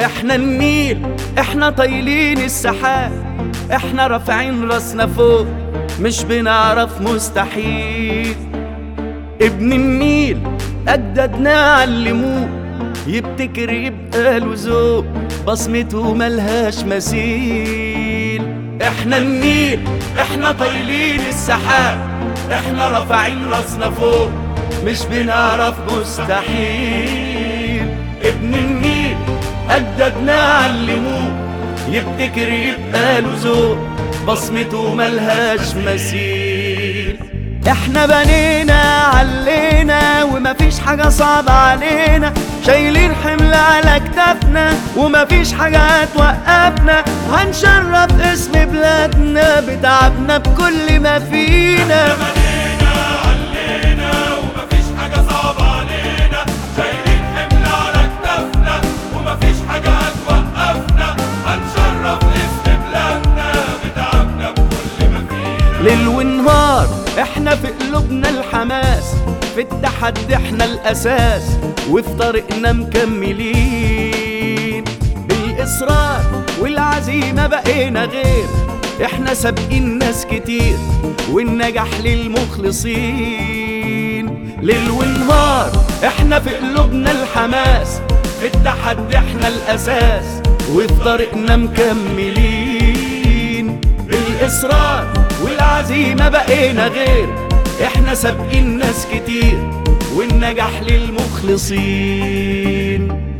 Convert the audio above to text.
احنا النيل احنا طايلين السحاب احنا رافعين راسنا فوق مش بنعرف مستحيل ابن النيل أجدادنا علموه يبتكر يبقى له ذوق بصمته ملهاش مثيل احنا النيل احنا طايلين السحاب احنا رافعين راسنا فوق مش بنعرف مستحيل ابن النيل أجدادنا علموه يبتكر يبقى له ذوق بصمته ملهاش مثيل احنا بنينا علينا ومفيش حاجة صعبة علينا شايلين حمل على كتافنا ومفيش حاجة هتوقفنا هنشرف اسم بلادنا بتعبنا بكل ما فينا بنينا علينا ومفيش حاجة صعبة علينا شايلين حمل على كتافنا ومفيش حاجة هتوقفنا هنشرف اسم بلادنا بتعبنا بكل ما فينا ليل ونهار احنا في قلوبنا الحماس في التحدي احنا الاساس وفي طريقنا مكملين بالاصرار والعزيمه بقينا غير احنا سابقين ناس كتير والنجاح للمخلصين ليل ونهار احنا في قلوبنا الحماس في التحدي احنا الاساس وفي طريقنا مكملين بالاصرار والعزيمه بقينا غير احنا سابقين ناس كتير والنجاح للمخلصين